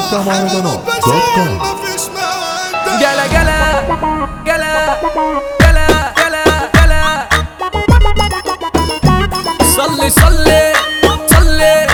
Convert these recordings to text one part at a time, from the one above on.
مهرجانات دوت كوم مفيش مودة جلا جلا جلا جلا جلا جلا صلي صلي صلي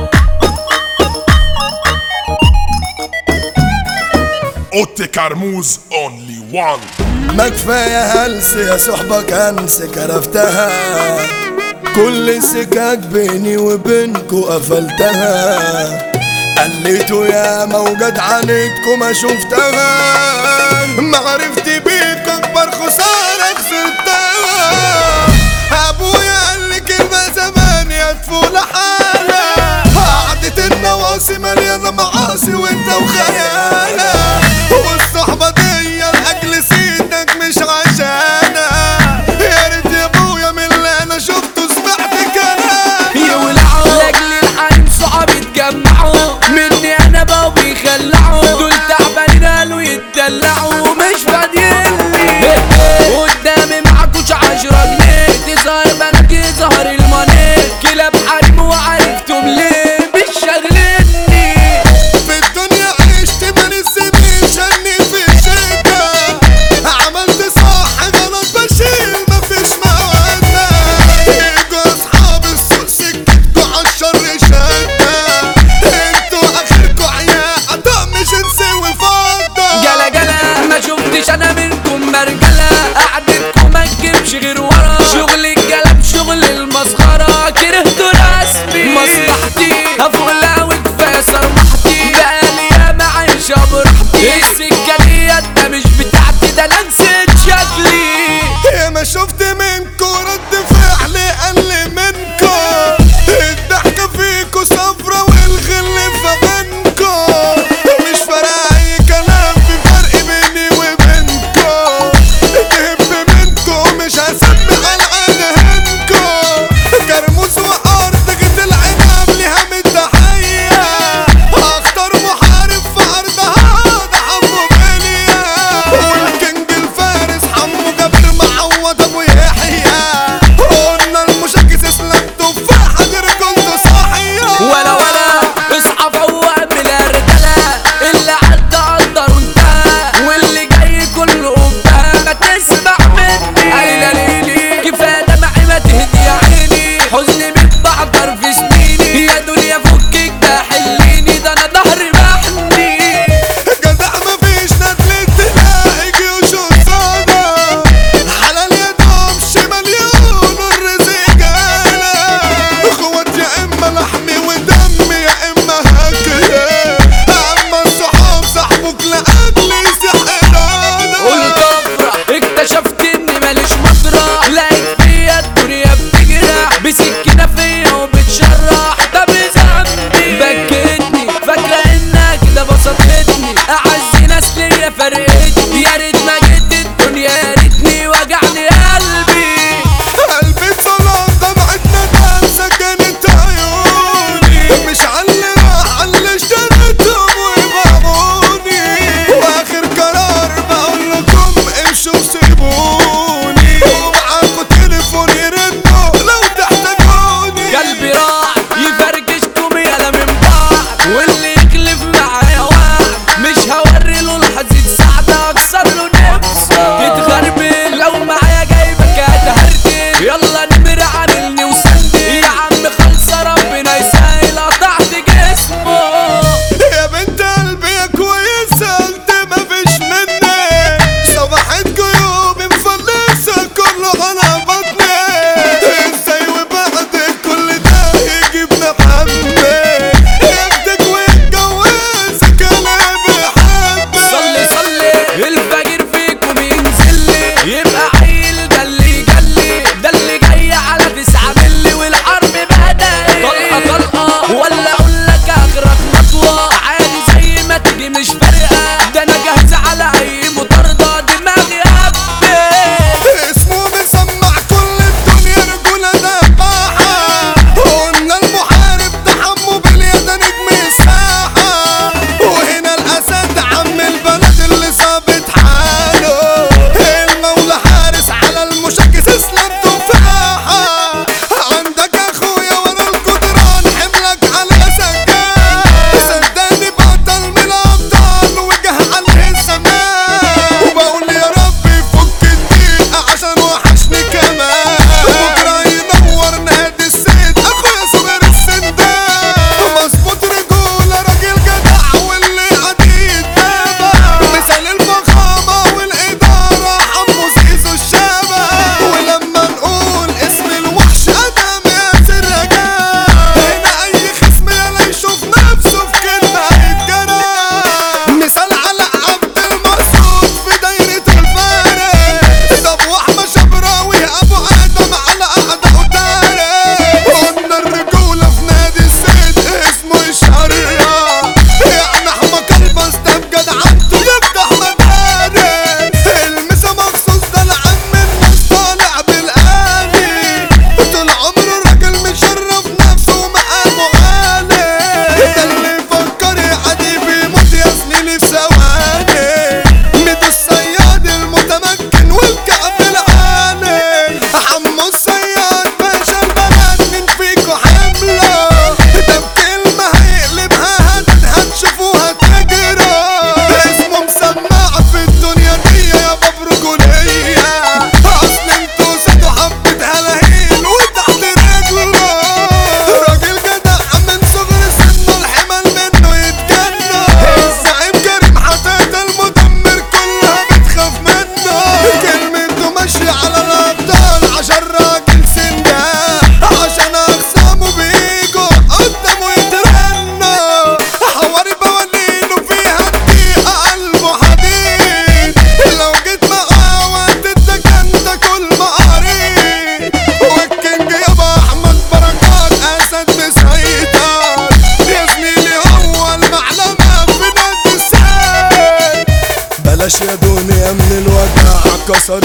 اوتي كرموز اونلي وان ما كفاية هلس يا صحبة كنس كرفتها كل السكاك بيني وبينكو قفلتها قليتوا يا موجد عنيتكو ما شفتها معرفتي بيك اكبر خسارة خسرتها ابويا قال لي كلمة زمان يا طفولة حالة قعدة النواصي مليانة معاصي وانت وخيالة والصحبة دي لاجل سيدك مش عشانها يا ريت يا ابويا من اللي انا شفته سمعت كلام يولعوا لاجل الحريم صحاب يتجمعوا مني انا بقوا بيخلعوا دول تعبانين قالوا يتدلعوا مش فاضيين قدامي معكوش عشرة جنيه تظهر بنات يظهر الماني كلاب حريم وعرفتم ليه مش شاغلني في الدنيا عشت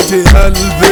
قلبي